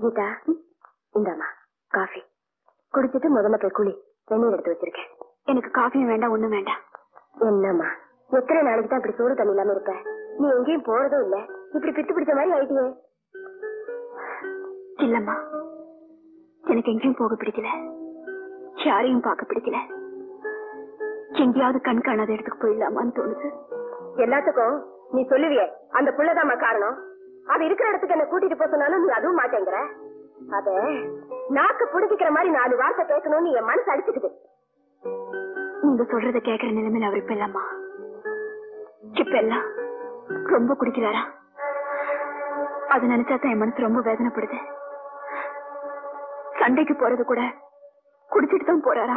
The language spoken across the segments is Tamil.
கீதா இந்தாமா காஃபி குடிச்சிட்டு முதல்ல போய் குளி வெந்நீர் எடுத்து வச்சிருக்கேன் எனக்கு காஃபியும் வேண்டாம் ஒண்ணும் வேண்டாம் என்னம்மா எத்தனை நாளைக்கு தான் இப்படி சூடு தண்ணி இல்லாம இருப்ப நீ எங்கேயும் போறதும் இல்ல இப்படி பித்து பிடிச்ச மாதிரி ஆயிட்டியே இல்லம்மா எனக்கு எங்கேயும் போக பிடிக்கல யாரையும் பார்க்க பிடிக்கல எங்கேயாவது கண் காணாத இடத்துக்கு போயிடலாமான்னு தோணுது எல்லாத்துக்கும் நீ சொல்லுவியே அந்த புள்ளதாம்மா காரணம் அது இருக்கிற இடத்துக்கு என்ன கூட்டிட்டு போக சொன்னாலும் நீ அதுவும் மாட்டேங்கிற அத நாக்கு புடிக்கிற மாதிரி நாலு வார்த்தை கேட்கணும்னு என் மனசு அடிச்சுக்குது நீங்க சொல்றத கேக்குற நிலைமையில அவர் இப்ப இல்லம்மா இப்ப எல்லாம் ரொம்ப குடிக்கிறாரா அது நினைச்சா தான் என் மனசு ரொம்ப வேதனைப்படுது சண்டைக்கு போறது கூட குடிச்சிட்டு தான் போறாரா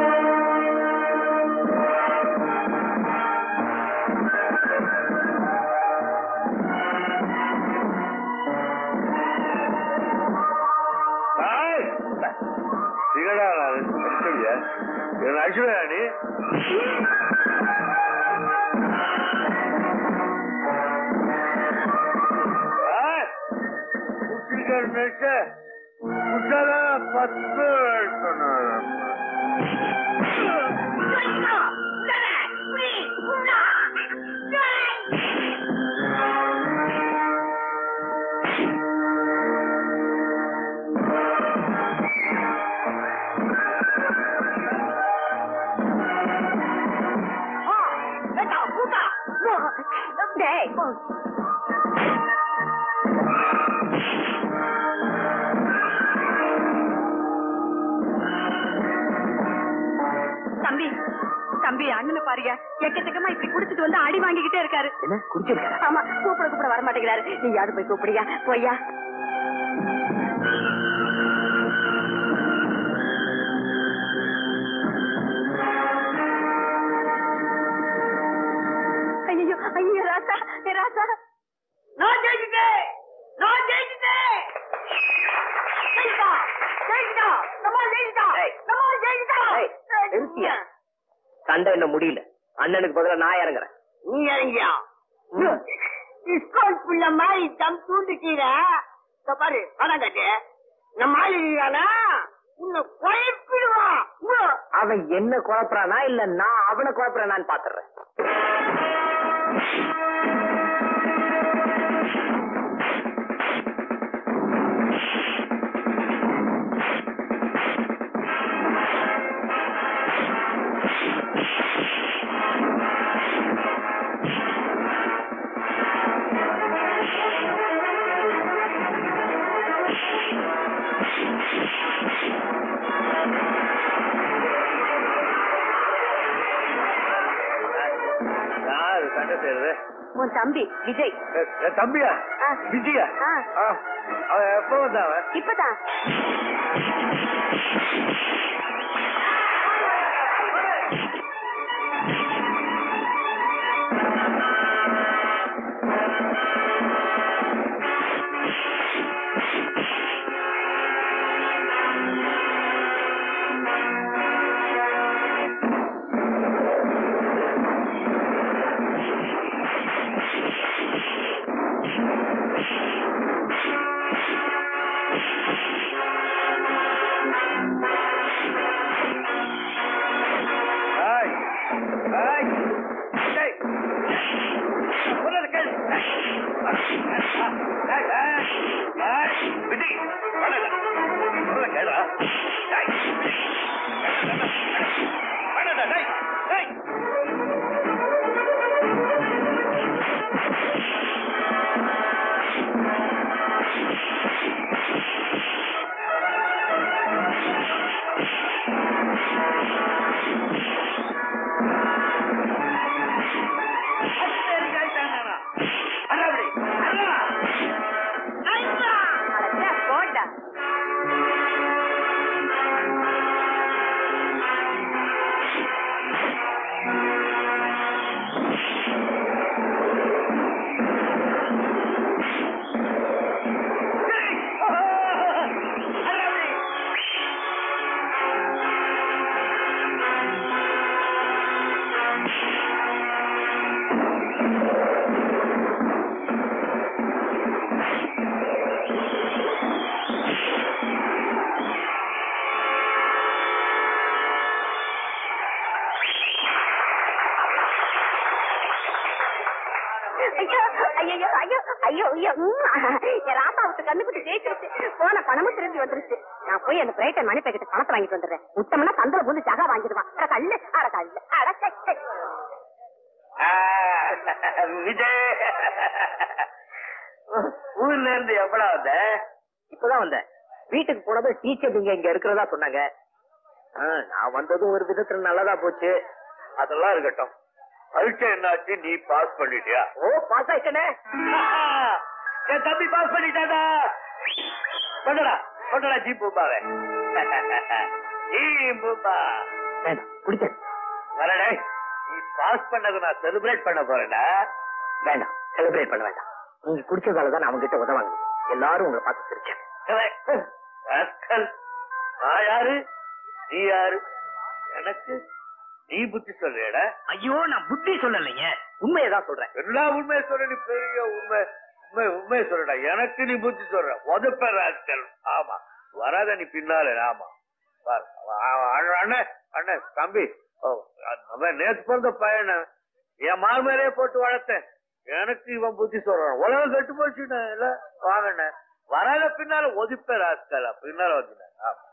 சிகடா அடிச்சடியா என்ன அடிச்சுடா நீ குட்டிருக்காரு நினைச்ச குட்டாதான் பத்து சொன்னார் தம்பி தம்பி அண்ணனை பாருங்க எக்கச்சக்கமா இப்படி குடிச்சிட்டு வந்து அடி வாங்கிக்கிட்டே இருக்காரு என்ன குடிச்சிருக்க ஆமா கூப்பிட கூப்பிட வர மாட்டேங்கிறாரு நீ யாரு போய் கூப்பிடுயா போய்யா ஐயோ ஐயோ ராசா ஏ ராசா நான் ஜெயிச்சிட்டேன் நான் ஜெயிச்சிட்டேன் ஜெயிச்சிட்டா ஜெயிச்சிட்டா நம்ம ஜெயிச்சிட்டா நம்ம ஜெயிச்சிட்டா நிறுத்தியா? சண்டை என்ன முடியல அண்ணனுக்கு பதிலா நான் இறங்குறேன் நீ இறங்கியா ஸ்கூல் புள்ள மாதிரி தம் தூண்டுக்கீர இந்த பாரு பணம் கட்டு நம்ம ஆளுதானா உன்னை குழப்பிடுவான் அவன் என்ன குழப்பறானா இல்ல நான் அவனை குழப்பறானான்னு பாத்துறேன் யாரு சண்டை செய்யறது உன் தம்பி விஜய் எ- என் தம்பியா ஆ. விஜயா ஆ. ஆ. அவன் எப்ப வந்தான் அவன் இப்பதான் ஏய். ஏய். ஏய். சொல்றது கேளு. ஏய், ஏய். ஏய். விஜி, வேணாம். சொல்றத கேளுடா. ஏய். வேணாம்டா, டேய். டேய். அத்தேரி ஆயிட்டானா? அண்ணா அப்படி. அண்ணா. போட்டா ஐயோ ஐயோ உம். என் ராத்தா விட்டு கண்டுபிடி ஜெயிச்சிருச்சு போன பணமும் திரும்பி வந்துருச்சு நான் போய் அந்த பிரைட்டன் மணி பேக்கெட் பணத்தை வாங்கிட்டு வந்துடுறேன் முத்தம்னா தந்தல போது ஜகா வாங்கிடுவான் அட கல்லு அட கல்லு அட சை, சை. ஆ, விஜய் ஊர்ல இருந்து எப்படா வந்த இப்பதான் வந்தேன் வீட்டுக்கு போனது டீச்சர் நீங்க இங்க இருக்கிறதா சொன்னாங்க ஆ, நான் வந்ததும் ஒரு விதத்துல நல்லதா போச்சு அதெல்லாம் இருக்கட்டும் பரீட்சை என்னாச்சு நீ பாஸ் பண்ணிட்டியா ஓ பாஸ் ஆயிட்டனே என் தம்பி பாஸ் பண்ணிட்டாடா கொண்டடா கொண்டடா ஜீ பூபாவே ஜீ பூபா வேண்டாம் குடிக்க வரடே நீ பாஸ் பண்ணதை நான் செலிப்ரேட் பண்ண போறேன்டா வேண்டாம் செலிப்ரேட் பண்ண வேண்டாம் நீங்க குடிச்சதால தான் நான் அவங்க கிட்ட உதவாங்க எல்லாரும் உங்களை பார்த்து சிரிச்சாங்க ராஸ்கல். நான் யாரு நீ யாரு எனக்கு நீ புத்தி சொல்றியடா ஐயோ நான் புத்தி சொல்லலைங்க உண்மையை தான் சொல்றேன் எல்லா உண்மையை சொல்ற நீ பெரிய உண்மை உண்மை உண்மையை சொல்றடா எனக்கு நீ புத்தி சொல்ற உதப்ப ராஸ்கல் ஆமா வராத நீ பின்னால ஆமா பாரு. அவன் அண்ணன், அண்ணன் அண்ணன் தம்பி ஓ, அவன் நேத்து பிறந்த பையன என் மார் மேலே போட்டு வளர்த்தேன் எனக்கு இவன் புத்தி சொல்றான் உலகம் கெட்டு போச்சுண்ணே இல்ல வாங்கண்ணே வராத பின்னால ஒதுப்ப ராஸ்கல் பின்னால வந்துட்டேன் ஆமா